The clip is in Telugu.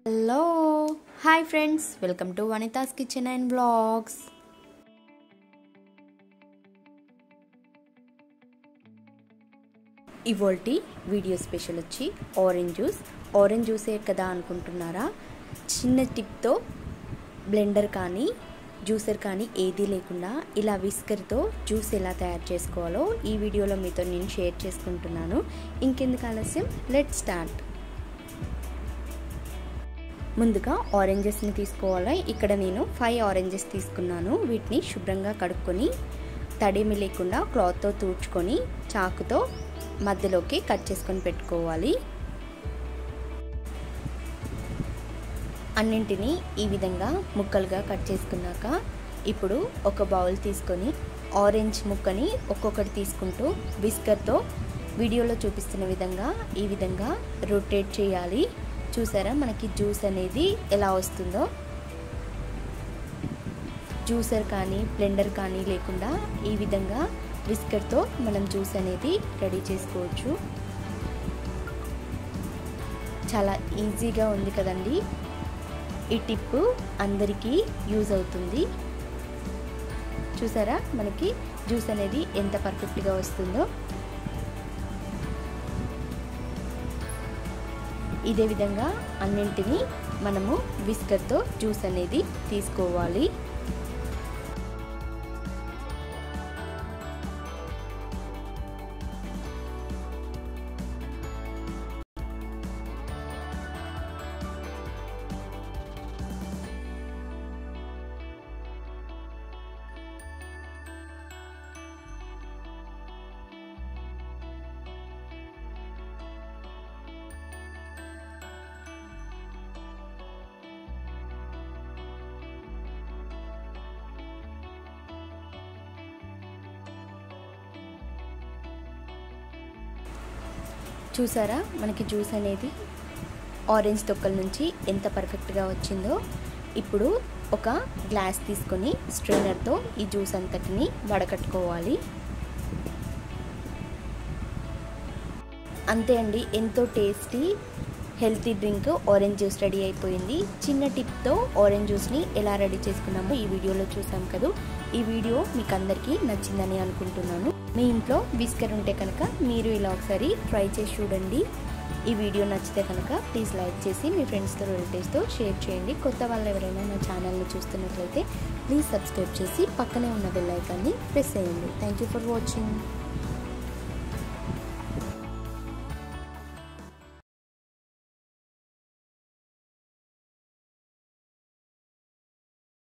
hello hi friends welcome to Vanitha's kitchen and blogs ఇవోల్టి వీడియో స్పెషల్ వచ్చి ఆరెంజ్ జ్యూస్ ఆరెంజ్ జ్యూసే కదా అనుకుంటున్నారా చిన్న టిప్తో బ్లెండర్ కానీ జ్యూసర్ కానీ ఏదీ లేకుండా ఇలా విస్కర్తో జ్యూస్ ఎలా తయారు చేసుకోవాలో ఈ వీడియోలో మీతో నేను షేర్ చేసుకుంటున్నాను ఇంకెందుకు ఆలస్యం లెట్ స్టార్ట్ ముందుగా ఆరెంజెస్ని తీసుకోవాలి ఇక్కడ నేను ఫైవ్ ఆరెంజెస్ తీసుకున్నాను వీటిని శుభ్రంగా కడుక్కొని తడిమి లేకుండా క్లాత్తో తూడ్చుకొని చాకుతో మధ్యలోకి కట్ చేసుకొని పెట్టుకోవాలి అన్నింటినీ ఈ విధంగా ముక్కలుగా కట్ చేసుకున్నాక ఇప్పుడు ఒక బౌల్ తీసుకొని ఆరెంజ్ ముక్కని ఒక్కొక్కటి తీసుకుంటూ విస్కర్తో వీడియోలో చూపిస్తున్న విధంగా ఈ విధంగా రొటేట్ చేయాలి చూసారా మనకి జ్యూస్ అనేది ఎలా వస్తుందో జ్యూసర్ కానీ బ్లెండర్ కానీ లేకుండా ఈ విధంగా విస్కర్తో మనం జ్యూస్ అనేది రెడీ చేసుకోవచ్చు చాలా ఈజీగా ఉంది కదండి ఈ టిప్ అందరికీ యూజ్ అవుతుంది చూసారా మనకి జ్యూస్ అనేది ఎంత పర్ఫెక్ట్గా వస్తుందో ఇదే విధంగా అన్నింటినీ మనము విస్కర్తో జ్యూస్ అనేది తీసుకోవాలి చూసారా మనకి జ్యూస్ అనేది ఆరెంజ్ తొక్కల నుంచి ఎంత పర్ఫెక్ట్గా వచ్చిందో ఇప్పుడు ఒక గ్లాస్ తీసుకొని స్ట్రైనర్తో ఈ జ్యూస్ అంతటిని వడకట్టుకోవాలి అంతే అండి ఎంతో tasty healthy drink orange juice ready అయిపోయింది చిన్న టిప్తో ఆరెంజ్ జ్యూస్ని ఎలా రెడీ చేసుకున్నామో ఈ వీడియోలో చూసాం కదా ఈ వీడియో మీకు అందరికీ నచ్చిందని అనుకుంటున్నాను మీ ఇంట్లో విస్కర్ ఉంటే కనుక మీరు ఇలా ఒకసారి ట్రై చేసి చూడండి ఈ వీడియో నచ్చితే కనుక ప్లీజ్ లైక్ చేసి మీ ఫ్రెండ్స్తో రిలేటివ్స్తో షేర్ చేయండి కొత్త వాళ్ళు ఎవరైనా నా ఛానల్ని చూస్తున్నట్లయితే ప్లీజ్ సబ్స్క్రైబ్ చేసి పక్కనే ఉన్న బెల్ ఐకాన్ని ప్రెస్ చేయండి థ్యాంక్ యూ ఫర్ వాచింగ్